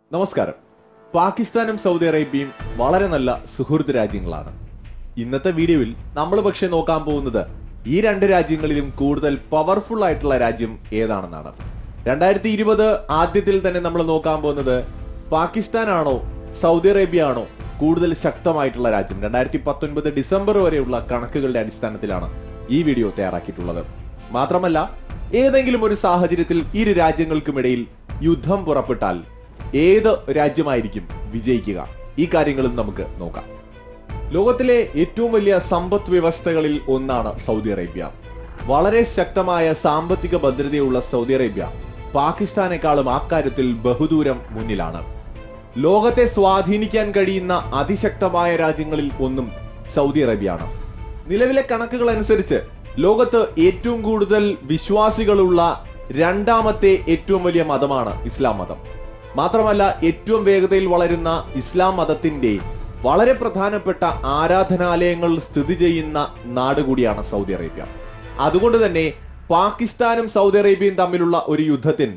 നമസ്കാരം പാകിസ്ഥാനും സൗദി അറേബ്യയും വളരെ നല്ല സുഹൃത്ത് രാജ്യങ്ങളാണ് ഇന്നത്തെ വീഡിയോയിൽ നമ്മൾ പക്ഷേ നോക്കാൻ പോകുന്നത് ഈ രണ്ട് രാജ്യങ്ങളിലും കൂടുതൽ പവർഫുൾ ആയിട്ടുള്ള രാജ്യം ഏതാണെന്നാണ് രണ്ടായിരത്തി ഇരുപത് ആദ്യത്തിൽ തന്നെ നമ്മൾ നോക്കാൻ പോകുന്നത് പാകിസ്ഥാനാണോ സൗദി അറേബ്യ ആണോ കൂടുതൽ ശക്തമായിട്ടുള്ള രാജ്യം രണ്ടായിരത്തി പത്തൊൻപത് ഡിസംബർ വരെയുള്ള കണക്കുകളുടെ അടിസ്ഥാനത്തിലാണ് ഈ വീഡിയോ തയ്യാറാക്കിയിട്ടുള്ളത് മാത്രമല്ല ഏതെങ്കിലും ഒരു സാഹചര്യത്തിൽ ഇരു രാജ്യങ്ങൾക്കുമിടയിൽ യുദ്ധം പുറപ്പെട്ടാൽ ഏത് രാജ്യമായിരിക്കും വിജയിക്കുക ഈ കാര്യങ്ങളും നമുക്ക് നോക്കാം ലോകത്തിലെ ഏറ്റവും വലിയ സമ്പദ് വ്യവസ്ഥകളിൽ ഒന്നാണ് സൗദി അറേബ്യ വളരെ ശക്തമായ സാമ്പത്തിക ഭദ്രതയുള്ള സൗദി അറേബ്യ പാകിസ്ഥാനേക്കാളും അക്കാര്യത്തിൽ ബഹുദൂരം മുന്നിലാണ് ലോകത്തെ സ്വാധീനിക്കാൻ കഴിയുന്ന അതിശക്തമായ രാജ്യങ്ങളിൽ ഒന്നും സൗദി അറേബ്യയാണ് നിലവിലെ കണക്കുകൾ അനുസരിച്ച് ലോകത്ത് ഏറ്റവും കൂടുതൽ വിശ്വാസികളുള്ള രണ്ടാമത്തെ ഏറ്റവും വലിയ മതമാണ് ഇസ്ലാം മതം മാത്രമല്ല ഏറ്റവും വേഗതയിൽ വളരുന്ന ഇസ്ലാം മതത്തിന്റെ വളരെ പ്രധാനപ്പെട്ട ആരാധനാലയങ്ങൾ സ്ഥിതി ചെയ്യുന്ന നാട് കൂടിയാണ് സൗദി അറേബ്യ അതുകൊണ്ട് തന്നെ പാകിസ്ഥാനും സൗദി അറേബ്യയും തമ്മിലുള്ള ഒരു യുദ്ധത്തിൽ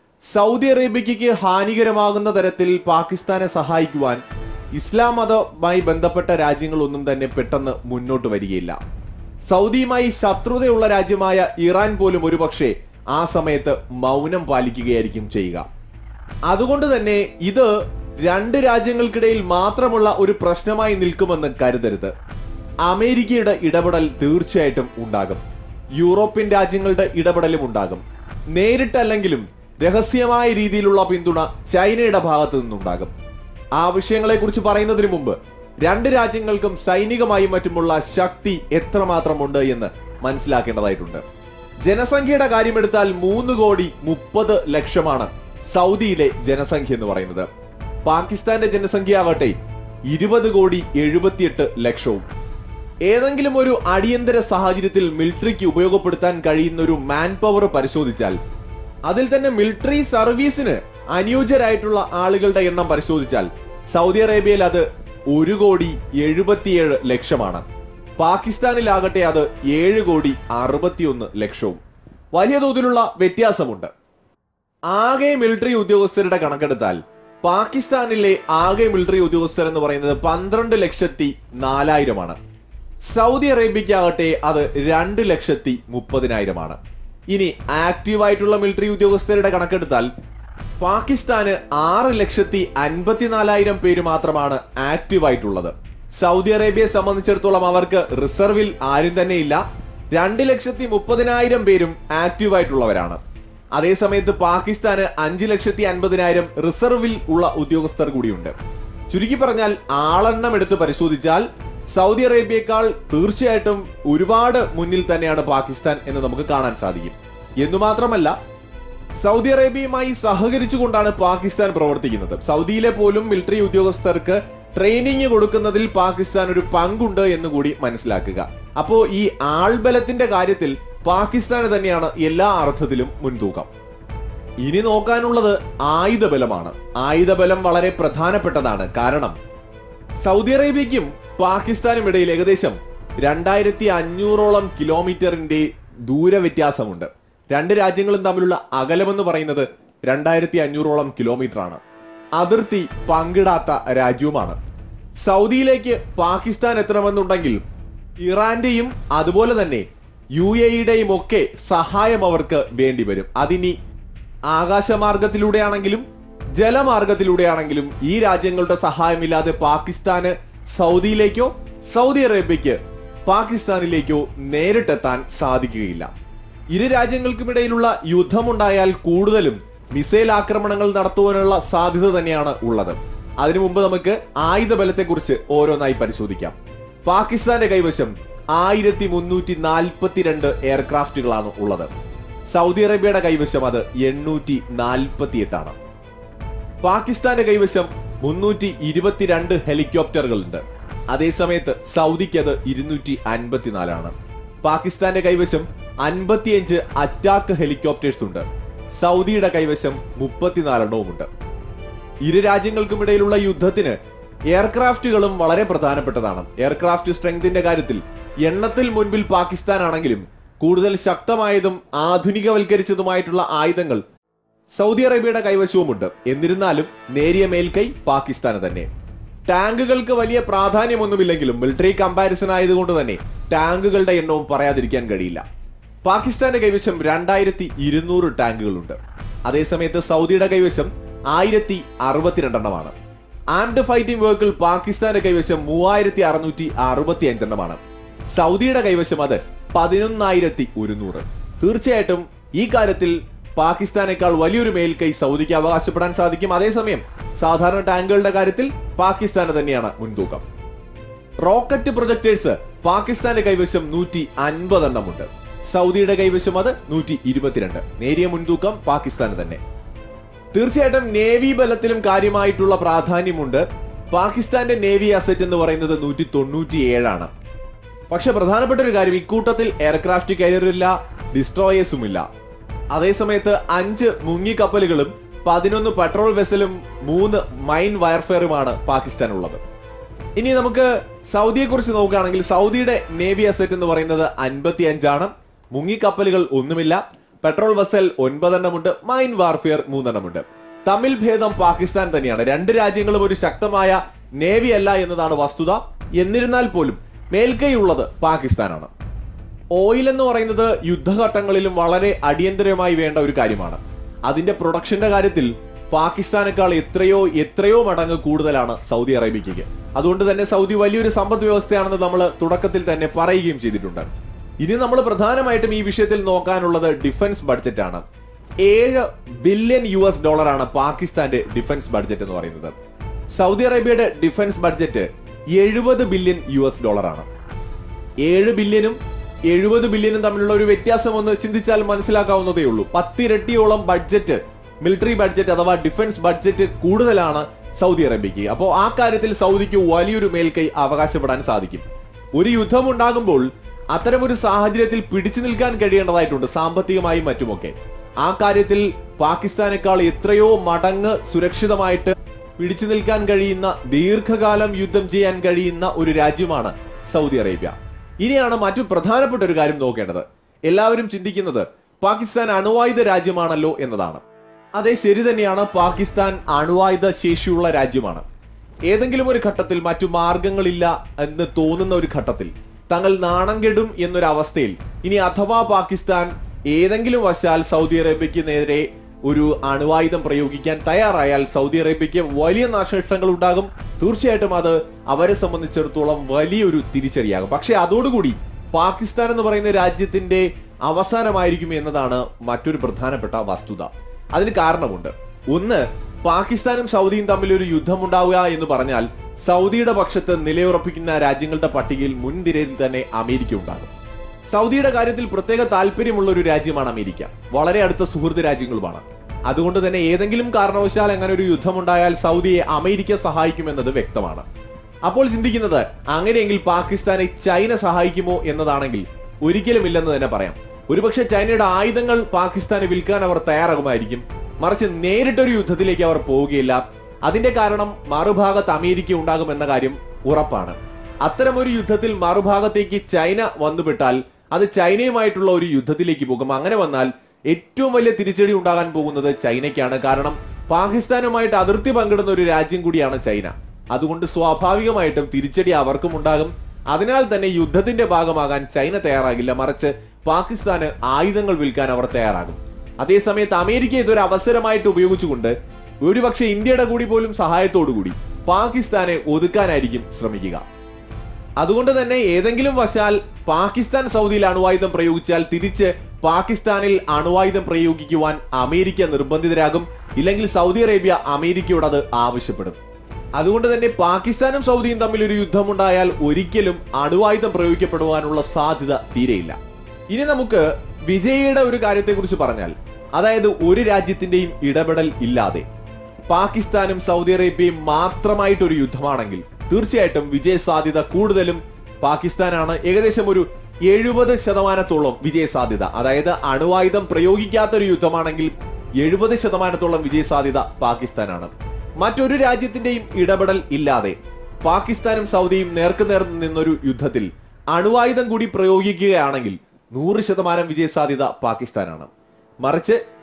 സൗദി അറേബ്യയ്ക്ക് ഹാനികരമാകുന്ന തരത്തിൽ പാകിസ്ഥാനെ സഹായിക്കുവാൻ ഇസ്ലാം മതവുമായി ബന്ധപ്പെട്ട രാജ്യങ്ങളൊന്നും തന്നെ പെട്ടെന്ന് മുന്നോട്ട് വരികയില്ല സൗദിയുമായി ശത്രുതയുള്ള രാജ്യമായ ഇറാൻ പോലും ഒരുപക്ഷെ ആ സമയത്ത് മൗനം പാലിക്കുകയായിരിക്കും ചെയ്യുക അതുകൊണ്ട് തന്നെ ഇത് രണ്ട് രാജ്യങ്ങൾക്കിടയിൽ മാത്രമുള്ള ഒരു പ്രശ്നമായി നിൽക്കുമെന്ന് കരുതരുത് അമേരിക്കയുടെ ഇടപെടൽ തീർച്ചയായിട്ടും ഉണ്ടാകും യൂറോപ്യൻ രാജ്യങ്ങളുടെ ഇടപെടലും ഉണ്ടാകും നേരിട്ടല്ലെങ്കിലും രഹസ്യമായ രീതിയിലുള്ള പിന്തുണ ചൈനയുടെ ഭാഗത്തു നിന്നുണ്ടാകും ആ വിഷയങ്ങളെ കുറിച്ച് പറയുന്നതിന് മുമ്പ് രണ്ട് രാജ്യങ്ങൾക്കും സൈനികമായും മറ്റുമുള്ള ശക്തി എത്രമാത്രമുണ്ട് എന്ന് മനസ്സിലാക്കേണ്ടതായിട്ടുണ്ട് ജനസംഖ്യയുടെ കാര്യമെടുത്താൽ മൂന്ന് കോടി മുപ്പത് ലക്ഷമാണ് സൗദിയിലെ ജനസംഖ്യ എന്ന് പറയുന്നത് പാകിസ്ഥാന്റെ ജനസംഖ്യ ആകട്ടെ ഇരുപത് കോടി എഴുപത്തിയെട്ട് ലക്ഷവും ഏതെങ്കിലും ഒരു അടിയന്തര സാഹചര്യത്തിൽ മിലിറ്ററിക്ക് ഉപയോഗപ്പെടുത്താൻ കഴിയുന്ന ഒരു മാൻ പവർ പരിശോധിച്ചാൽ അതിൽ തന്നെ മിലിറ്ററി സർവീസിന് അനുയോജ്യരായിട്ടുള്ള ആളുകളുടെ എണ്ണം പരിശോധിച്ചാൽ സൗദി അറേബ്യയിൽ അത് ഒരു കോടി എഴുപത്തിയേഴ് ലക്ഷമാണ് പാകിസ്ഥാനിലാകട്ടെ അത് ഏഴ് കോടി അറുപത്തിയൊന്ന് ലക്ഷവും വലിയ തോതിലുള്ള വ്യത്യാസമുണ്ട് ആകെ മിലിറ്ററി ഉദ്യോഗസ്ഥരുടെ കണക്കെടുത്താൽ പാകിസ്ഥാനിലെ ആകെ മിലിറ്ററി ഉദ്യോഗസ്ഥർ എന്ന് പറയുന്നത് പന്ത്രണ്ട് ലക്ഷത്തി നാലായിരമാണ് സൗദി അറേബ്യക്കാകട്ടെ അത് രണ്ട് ലക്ഷത്തി മുപ്പതിനായിരമാണ് ഇനി ആക്റ്റീവ് ആയിട്ടുള്ള മിലിറ്ററി ഉദ്യോഗസ്ഥരുടെ കണക്കെടുത്താൽ പാകിസ്ഥാന് ആറ് ലക്ഷത്തി അൻപത്തിനാലായിരം പേര് മാത്രമാണ് ആക്റ്റീവ് ആയിട്ടുള്ളത് സൗദി അറേബ്യയെ സംബന്ധിച്ചിടത്തോളം അവർക്ക് റിസർവിൽ ആരും തന്നെ ഇല്ല രണ്ട് ലക്ഷത്തി മുപ്പതിനായിരം പേരും ആക്റ്റീവ് ആയിട്ടുള്ളവരാണ് അതേസമയത്ത് പാകിസ്ഥാന് അഞ്ച് ലക്ഷത്തി അൻപതിനായിരം റിസർവിൽ ഉള്ള ഉദ്യോഗസ്ഥർ കൂടിയുണ്ട് ചുരുക്കി പറഞ്ഞാൽ ആളെണ്ണം എടുത്ത് പരിശോധിച്ചാൽ സൗദി അറേബ്യയേക്കാൾ തീർച്ചയായിട്ടും ഒരുപാട് മുന്നിൽ തന്നെയാണ് പാകിസ്ഥാൻ എന്ന് നമുക്ക് കാണാൻ സാധിക്കും എന്നു മാത്രമല്ല സൗദി അറേബ്യയുമായി സഹകരിച്ചുകൊണ്ടാണ് പാകിസ്ഥാൻ പ്രവർത്തിക്കുന്നത് സൗദിയിലെ പോലും മിലിറ്ററി ഉദ്യോഗസ്ഥർക്ക് ട്രെയിനിങ് കൊടുക്കുന്നതിൽ പാകിസ്ഥാൻ ഒരു പങ്കുണ്ട് എന്ന് കൂടി മനസ്സിലാക്കുക അപ്പോ ഈ ആൾബലത്തിന്റെ കാര്യത്തിൽ പാകിസ്ഥാന് തന്നെയാണ് എല്ലാ അർത്ഥത്തിലും മുൻതൂക്കം ഇനി നോക്കാനുള്ളത് ആയുധബലമാണ് ആയുധബലം വളരെ പ്രധാനപ്പെട്ടതാണ് കാരണം സൗദി അറേബ്യയ്ക്കും പാകിസ്ഥാനും ഇടയിൽ ഏകദേശം രണ്ടായിരത്തി അഞ്ഞൂറോളം കിലോമീറ്ററിന്റെ ദൂരവ്യത്യാസമുണ്ട് രണ്ട് രാജ്യങ്ങളും തമ്മിലുള്ള അകലമെന്ന് പറയുന്നത് രണ്ടായിരത്തി അഞ്ഞൂറോളം കിലോമീറ്റർ ആണ് അതിർത്തി പങ്കിടാത്ത രാജ്യവുമാണ് സൗദിയിലേക്ക് പാകിസ്ഥാൻ എത്തണമെന്നുണ്ടെങ്കിൽ ഇറാന്റെയും അതുപോലെ തന്നെ യു എയുടെയും ഒക്കെ സഹായം അവർക്ക് വേണ്ടിവരും അതിനി ആകാശമാർഗത്തിലൂടെയാണെങ്കിലും ജലമാർഗത്തിലൂടെയാണെങ്കിലും ഈ രാജ്യങ്ങളുടെ സഹായമില്ലാതെ പാകിസ്ഥാന് സൗദിയിലേക്കോ സൗദി അറേബ്യയ്ക്ക് പാകിസ്ഥാനിലേക്കോ നേരിട്ടെത്താൻ സാധിക്കുകയില്ല ഇരു രാജ്യങ്ങൾക്കുമിടയിലുള്ള യുദ്ധമുണ്ടായാൽ കൂടുതലും മിസൈൽ ആക്രമണങ്ങൾ നടത്തുവാനുള്ള സാധ്യത തന്നെയാണ് ഉള്ളത് അതിനു മുമ്പ് നമുക്ക് ആയുധബലത്തെക്കുറിച്ച് ഓരോന്നായി പരിശോധിക്കാം പാകിസ്ഥാന്റെ കൈവശം ആയിരത്തി മുന്നൂറ്റി നാൽപ്പത്തിരണ്ട് എയർക്രാഫ്റ്റുകളാണ് ഉള്ളത് സൗദി അറേബ്യയുടെ കൈവശം അത് എണ്ണൂറ്റി നാൽപ്പത്തി എട്ടാണ് പാകിസ്ഥാന്റെ കൈവശം മുന്നൂറ്റി ഇരുപത്തിരണ്ട് ഹെലികോപ്റ്ററുകളുണ്ട് അതേസമയത്ത് സൗദിക്ക് അത് ഇരുന്നൂറ്റി അൻപത്തിനാലാണ് പാകിസ്ഥാന്റെ കൈവശം അൻപത്തിയഞ്ച് അറ്റാക്ക് ഹെലികോപ്റ്റേഴ്സ് ഉണ്ട് സൗദിയുടെ കൈവശം മുപ്പത്തിനാലെണ്ണവുമുണ്ട് ഇരു രാജ്യങ്ങൾക്കുമിടയിലുള്ള യുദ്ധത്തിന് എയർക്രാഫ്റ്റുകളും വളരെ പ്രധാനപ്പെട്ടതാണ് എയർക്രാഫ്റ്റ് സ്ട്രെങ്തിന്റെ കാര്യത്തിൽ എണ്ണത്തിൽ മുൻപിൽ പാകിസ്ഥാൻ ആണെങ്കിലും കൂടുതൽ ശക്തമായതും ആധുനികവൽക്കരിച്ചതുമായിട്ടുള്ള ആയുധങ്ങൾ സൗദി അറേബ്യയുടെ കൈവശവുമുണ്ട് എന്നിരുന്നാലും നേരിയ മേൽക്കൈ പാകിസ്ഥാന് തന്നെ ടാങ്കുകൾക്ക് വലിയ പ്രാധാന്യമൊന്നുമില്ലെങ്കിലും മിലിറ്ററി കമ്പാരിസൺ ആയതുകൊണ്ട് തന്നെ ടാങ്കുകളുടെ എണ്ണവും പറയാതിരിക്കാൻ കഴിയില്ല പാകിസ്ഥാന്റെ കൈവശം രണ്ടായിരത്തി ഇരുന്നൂറ് ടാങ്കുകളുണ്ട് അതേസമയത്ത് സൗദിയുടെ കൈവശം ആയിരത്തി അറുപത്തിരണ്ടെണ്ണമാണ് ആംഡ് ഫൈറ്റിംഗ് വെഹിക്കിൾ പാകിസ്ഥാന്റെ കൈവശം മൂവായിരത്തി അറുന്നൂറ്റി അറുപത്തി അഞ്ചെണ്ണമാണ് സൗദിയുടെ കൈവശം അത് പതിനൊന്നായിരത്തി ഒരുന്നൂറ് തീർച്ചയായിട്ടും ഈ കാര്യത്തിൽ പാകിസ്ഥാനേക്കാൾ വലിയൊരു മേൽക്കൈ സൗദിക്ക് അവകാശപ്പെടാൻ സാധിക്കും അതേസമയം സാധാരണ ടാങ്കുകളുടെ കാര്യത്തിൽ പാകിസ്ഥാന് തന്നെയാണ് മുൻതൂക്കം റോക്കറ്റ് പ്രൊജക്ടേഴ്സ് പാകിസ്ഥാന്റെ കൈവശം നൂറ്റി അൻപതെണ്ണമുണ്ട് സൗദിയുടെ കൈവശം അത് നൂറ്റി ഇരുപത്തിരണ്ട് നേരിയ മുൻതൂക്കം പാകിസ്ഥാന് തന്നെ തീർച്ചയായിട്ടും നേവി ബലത്തിലും കാര്യമായിട്ടുള്ള പ്രാധാന്യമുണ്ട് പാകിസ്ഥാന്റെ നേവി അസറ്റ് എന്ന് പറയുന്നത് നൂറ്റി തൊണ്ണൂറ്റി ഏഴാണ് പക്ഷെ പ്രധാനപ്പെട്ട ഒരു കാര്യം ഇക്കൂട്ടത്തിൽ എയർക്രാഫ്റ്റ് കാരിയറില്ല ഡിസ്ട്രോയേഴ്സും ഇല്ല അതേസമയത്ത് അഞ്ച് മുങ്ങിക്കപ്പലുകളും പതിനൊന്ന് പെട്രോൾ വെസലും മൂന്ന് മൈൻ വയർഫെയറുമാണ് പാകിസ്ഥാൻ ഉള്ളത് ഇനി നമുക്ക് സൗദിയെ കുറിച്ച് നോക്കുകയാണെങ്കിൽ സൗദിയുടെ നേവി അസറ്റ് എന്ന് പറയുന്നത് അൻപത്തി അഞ്ചാണ് മുങ്ങിക്കപ്പലുകൾ ഒന്നുമില്ല പെട്രോൾ വെസൽ ഒൻപതെണ്ണമുണ്ട് മൈൻ വാർഫെയർ മൂന്നെണ്ണമുണ്ട് തമ്മിൽ ഭേദം പാകിസ്ഥാൻ തന്നെയാണ് രണ്ട് രാജ്യങ്ങളും ഒരു ശക്തമായ നേവി അല്ല എന്നതാണ് വസ്തുത എന്നിരുന്നാൽ പോലും മേൽക്കൈ ഉള്ളത് പാകിസ്ഥാനാണ് ഓയിൽ എന്ന് പറയുന്നത് യുദ്ധഘട്ടങ്ങളിലും വളരെ അടിയന്തരമായി വേണ്ട ഒരു കാര്യമാണ് അതിന്റെ പ്രൊഡക്ഷന്റെ കാര്യത്തിൽ പാകിസ്ഥാനേക്കാൾ എത്രയോ എത്രയോ മടങ്ങ് കൂടുതലാണ് സൗദി അറേബ്യയ്ക്ക് അതുകൊണ്ട് തന്നെ സൗദി വലിയൊരു സമ്പദ് വ്യവസ്ഥയാണെന്ന് നമ്മൾ തുടക്കത്തിൽ തന്നെ പറയുകയും ചെയ്തിട്ടുണ്ട് ഇനി നമ്മൾ പ്രധാനമായിട്ടും ഈ വിഷയത്തിൽ നോക്കാനുള്ളത് ഡിഫൻസ് ബഡ്ജറ്റ് ആണ് ഏഴ് ബില്യൺ യു എസ് ഡോളറാണ് പാകിസ്ഥാന്റെ ഡിഫൻസ് ബഡ്ജറ്റ് എന്ന് പറയുന്നത് സൗദി അറേബ്യയുടെ ഡിഫൻസ് ബഡ്ജറ്റ് എഴുപത് ബില്യൺ യു എസ് ഡോളറാണ് ഏഴ് ബില്യനും എഴുപത് ബില്യനും തമ്മിലുള്ള ഒരു വ്യത്യാസം ഒന്ന് ചിന്തിച്ചാൽ മനസ്സിലാക്കാവുന്നതേ ഉള്ളൂ പത്തിരട്ടിയോളം ബഡ്ജറ്റ് മിലിറ്ററി ബഡ്ജറ്റ് അഥവാ ഡിഫൻസ് ബഡ്ജറ്റ് കൂടുതലാണ് സൗദി അറേബ്യക്ക് അപ്പോൾ ആ കാര്യത്തിൽ സൗദിക്ക് വലിയൊരു മേൽക്കൈ അവകാശപ്പെടാൻ സാധിക്കും ഒരു യുദ്ധം ഉണ്ടാകുമ്പോൾ അത്തരമൊരു സാഹചര്യത്തിൽ പിടിച്ചു നിൽക്കാൻ കഴിയേണ്ടതായിട്ടുണ്ട് സാമ്പത്തികമായും മറ്റുമൊക്കെ ആ കാര്യത്തിൽ പാകിസ്ഥാനേക്കാൾ എത്രയോ മടങ്ങ് സുരക്ഷിതമായിട്ട് പിടിച്ചു നിൽക്കാൻ കഴിയുന്ന ദീർഘകാലം യുദ്ധം ചെയ്യാൻ കഴിയുന്ന ഒരു രാജ്യമാണ് സൗദി അറേബ്യ ഇനിയാണ് മറ്റു പ്രധാനപ്പെട്ട ഒരു കാര്യം നോക്കേണ്ടത് എല്ലാവരും ചിന്തിക്കുന്നത് പാകിസ്ഥാൻ അണുവായുധ രാജ്യമാണല്ലോ എന്നതാണ് അതെ ശരി തന്നെയാണ് പാകിസ്ഥാൻ അണുവായുധ ശേഷിയുള്ള രാജ്യമാണ് ഏതെങ്കിലും ഒരു ഘട്ടത്തിൽ മറ്റു മാർഗങ്ങളില്ല എന്ന് തോന്നുന്ന ഒരു ഘട്ടത്തിൽ തങ്ങൾ നാണം കെടും എന്നൊരു അവസ്ഥയിൽ ഇനി അഥവാ പാകിസ്ഥാൻ ഏതെങ്കിലും വശാൽ സൗദി അറേബ്യക്ക് നേരെ ഒരു അണുവായുധം പ്രയോഗിക്കാൻ തയ്യാറായാൽ സൗദി അറേബ്യക്ക് വലിയ നാശനഷ്ടങ്ങൾ ഉണ്ടാകും തീർച്ചയായിട്ടും അത് അവരെ സംബന്ധിച്ചിടത്തോളം വലിയൊരു തിരിച്ചടിയാകും പക്ഷെ അതോടുകൂടി പാകിസ്ഥാൻ എന്ന് പറയുന്ന രാജ്യത്തിന്റെ അവസാനമായിരിക്കും എന്നതാണ് മറ്റൊരു പ്രധാനപ്പെട്ട വസ്തുത അതിന് കാരണമുണ്ട് ഒന്ന് പാകിസ്ഥാനും സൗദിയും തമ്മിൽ ഒരു യുദ്ധം ഉണ്ടാവുക എന്ന് പറഞ്ഞാൽ സൗദിയുടെ പക്ഷത്ത് നിലയുറപ്പിക്കുന്ന രാജ്യങ്ങളുടെ പട്ടികയിൽ മുൻനിരയിൽ തന്നെ അമേരിക്ക ഉണ്ടാകും സൗദിയുടെ കാര്യത്തിൽ പ്രത്യേക താല്പര്യമുള്ള ഒരു രാജ്യമാണ് അമേരിക്ക വളരെ അടുത്ത സുഹൃത്ത് രാജ്യങ്ങളുമാണ് അതുകൊണ്ട് തന്നെ ഏതെങ്കിലും കാരണവശാൽ അങ്ങനെ ഒരു യുദ്ധമുണ്ടായാൽ സൗദിയെ അമേരിക്ക സഹായിക്കുമെന്നത് വ്യക്തമാണ് അപ്പോൾ ചിന്തിക്കുന്നത് അങ്ങനെയെങ്കിൽ പാകിസ്ഥാനെ ചൈന സഹായിക്കുമോ എന്നതാണെങ്കിൽ ഒരിക്കലും ഇല്ലെന്ന് തന്നെ പറയാം ഒരുപക്ഷെ ചൈനയുടെ ആയുധങ്ങൾ പാകിസ്ഥാന് വിൽക്കാൻ അവർ തയ്യാറാകുമായിരിക്കും മറിച്ച് നേരിട്ടൊരു യുദ്ധത്തിലേക്ക് അവർ പോവുകയില്ല അതിന്റെ കാരണം മറുഭാഗത്ത് അമേരിക്ക ഉണ്ടാകുമെന്ന കാര്യം ഉറപ്പാണ് അത്തരമൊരു യുദ്ധത്തിൽ മറുഭാഗത്തേക്ക് ചൈന വന്നുപെട്ടാൽ അത് ചൈനയുമായിട്ടുള്ള ഒരു യുദ്ധത്തിലേക്ക് പോകും അങ്ങനെ വന്നാൽ ഏറ്റവും വലിയ തിരിച്ചടി ഉണ്ടാകാൻ പോകുന്നത് ചൈനയ്ക്കാണ് കാരണം പാകിസ്ഥാനുമായിട്ട് അതിർത്തി പങ്കിടുന്ന ഒരു രാജ്യം കൂടിയാണ് ചൈന അതുകൊണ്ട് സ്വാഭാവികമായിട്ടും തിരിച്ചടി അവർക്കും ഉണ്ടാകും അതിനാൽ തന്നെ യുദ്ധത്തിന്റെ ഭാഗമാകാൻ ചൈന തയ്യാറാകില്ല മറിച്ച് പാകിസ്ഥാന് ആയുധങ്ങൾ വിൽക്കാൻ അവർ തയ്യാറാകും അതേസമയത്ത് അമേരിക്ക ഇതൊരു അവസരമായിട്ട് ഉപയോഗിച്ചുകൊണ്ട് ഒരുപക്ഷെ ഇന്ത്യയുടെ കൂടി പോലും സഹായത്തോടു കൂടി പാകിസ്ഥാനെ ഒതുക്കാനായിരിക്കും ശ്രമിക്കുക അതുകൊണ്ട് തന്നെ ഏതെങ്കിലും വശാൽ പാകിസ്ഥാൻ സൗദിയിൽ അണുവായുധം പ്രയോഗിച്ചാൽ തിരിച്ച് പാകിസ്ഥാനിൽ അണുവായുധം പ്രയോഗിക്കുവാൻ അമേരിക്ക നിർബന്ധിതരാകും ഇല്ലെങ്കിൽ സൗദി അറേബ്യ അമേരിക്കയോട് അത് ആവശ്യപ്പെടും അതുകൊണ്ട് തന്നെ പാകിസ്ഥാനും സൗദിയും തമ്മിൽ ഒരു യുദ്ധമുണ്ടായാൽ ഒരിക്കലും അണുവായുധം പ്രയോഗിക്കപ്പെടുവാനുള്ള സാധ്യത തീരെയില്ല ഇനി നമുക്ക് വിജയിയുടെ ഒരു കാര്യത്തെക്കുറിച്ച് പറഞ്ഞാൽ അതായത് ഒരു രാജ്യത്തിന്റെയും ഇടപെടൽ ഇല്ലാതെ പാകിസ്ഥാനും സൗദി അറേബ്യയും മാത്രമായിട്ടൊരു യുദ്ധമാണെങ്കിൽ തീർച്ചയായിട്ടും വിജയ സാധ്യത കൂടുതലും പാകിസ്ഥാനാണ് ഏകദേശം ഒരു എഴുപത് ശതമാനത്തോളം വിജയ സാധ്യത അതായത് അണുവായുധം പ്രയോഗിക്കാത്ത ഒരു യുദ്ധമാണെങ്കിൽ എഴുപത് ശതമാനത്തോളം വിജയ സാധ്യത പാകിസ്ഥാനാണ് മറ്റൊരു രാജ്യത്തിന്റെയും ഇടപെടൽ ഇല്ലാതെ പാകിസ്ഥാനും സൗദിയും നേർക്കുനേർ നിന്നൊരു യുദ്ധത്തിൽ അണുവായുധം കൂടി പ്രയോഗിക്കുകയാണെങ്കിൽ നൂറ് ശതമാനം വിജയ സാധ്യത പാകിസ്ഥാനാണ് മറിച്ച്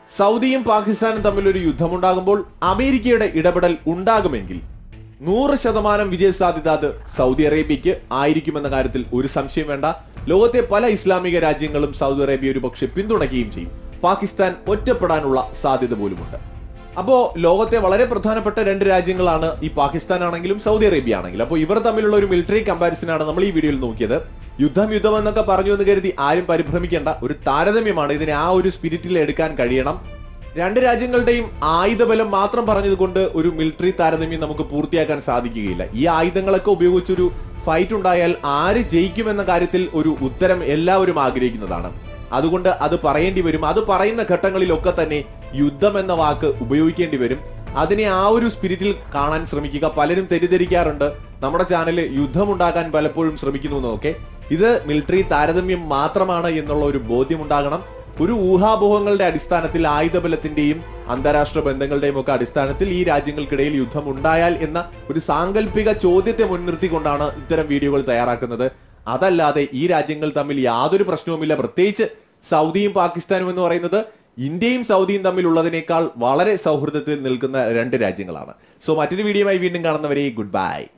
സൗദിയും പാകിസ്ഥാനും തമ്മിൽ ഒരു യുദ്ധമുണ്ടാകുമ്പോൾ അമേരിക്കയുടെ ഇടപെടൽ ഉണ്ടാകുമെങ്കിൽ നൂറ് ശതമാനം വിജയ സാധ്യത അത് സൗദി അറേബ്യയ്ക്ക് ആയിരിക്കുമെന്ന കാര്യത്തിൽ ഒരു സംശയം വേണ്ട ലോകത്തെ പല ഇസ്ലാമിക രാജ്യങ്ങളും സൗദി അറേബ്യ ഒരു പക്ഷെ പിന്തുണയ്ക്കുകയും ചെയ്യും പാകിസ്ഥാൻ ഒറ്റപ്പെടാനുള്ള സാധ്യത പോലുമുണ്ട് അപ്പോ ലോകത്തെ വളരെ പ്രധാനപ്പെട്ട രണ്ട് രാജ്യങ്ങളാണ് ഈ പാകിസ്ഥാൻ ആണെങ്കിലും സൗദി അറേബ്യ ആണെങ്കിലും അപ്പോൾ ഇവർ തമ്മിലുള്ള ഒരു മിലിറ്ററി കമ്പാരിസൺ ആണ് നമ്മൾ ഈ വീഡിയോയിൽ നോക്കിയത് യുദ്ധം യുദ്ധം എന്നൊക്കെ പറഞ്ഞു എന്ന് കരുതി ആരും പരിഭ്രമിക്കേണ്ട ഒരു താരതമ്യമാണ് ഇതിനെ ആ ഒരു സ്പിരിറ്റിൽ എടുക്കാൻ കഴിയണം രണ്ട് രാജ്യങ്ങളുടെയും ആയുധബലം മാത്രം പറഞ്ഞതുകൊണ്ട് ഒരു മിലിറ്ററി താരതമ്യം നമുക്ക് പൂർത്തിയാക്കാൻ സാധിക്കുകയില്ല ഈ ആയുധങ്ങളൊക്കെ ഉപയോഗിച്ചൊരു ഫൈറ്റ് ഉണ്ടായാൽ ആര് ജയിക്കുമെന്ന കാര്യത്തിൽ ഒരു ഉത്തരം എല്ലാവരും ആഗ്രഹിക്കുന്നതാണ് അതുകൊണ്ട് അത് പറയേണ്ടി വരും അത് പറയുന്ന ഘട്ടങ്ങളിലൊക്കെ തന്നെ യുദ്ധം എന്ന വാക്ക് ഉപയോഗിക്കേണ്ടി വരും അതിനെ ആ ഒരു സ്പിരിറ്റിൽ കാണാൻ ശ്രമിക്കുക പലരും തെറ്റിദ്ധരിക്കാറുണ്ട് നമ്മുടെ ചാനൽ യുദ്ധമുണ്ടാക്കാൻ പലപ്പോഴും ശ്രമിക്കുന്നു എന്നൊക്കെ ഇത് മിലിറ്ററി താരതമ്യം മാത്രമാണ് എന്നുള്ള ഒരു ബോധ്യമുണ്ടാകണം ഒരു ഊഹാപോഹങ്ങളുടെ അടിസ്ഥാനത്തിൽ ആയുധബലത്തിന്റെയും അന്താരാഷ്ട്ര ബന്ധങ്ങളുടെയും ഒക്കെ അടിസ്ഥാനത്തിൽ ഈ രാജ്യങ്ങൾക്കിടയിൽ യുദ്ധം ഉണ്ടായാൽ എന്ന ഒരു സാങ്കല്പിക ചോദ്യത്തെ മുൻനിർത്തിക്കൊണ്ടാണ് ഇത്തരം വീഡിയോകൾ തയ്യാറാക്കുന്നത് അതല്ലാതെ ഈ രാജ്യങ്ങൾ തമ്മിൽ യാതൊരു പ്രശ്നവുമില്ല പ്രത്യേകിച്ച് സൗദിയും പാകിസ്ഥാനും എന്ന് പറയുന്നത് ഇന്ത്യയും സൗദിയും തമ്മിലുള്ളതിനേക്കാൾ വളരെ സൗഹൃദത്തിൽ നിൽക്കുന്ന രണ്ട് രാജ്യങ്ങളാണ് സോ മറ്റൊരു വീഡിയോയുമായി വീണ്ടും കാണുന്നവരെ ഗുഡ് ബൈ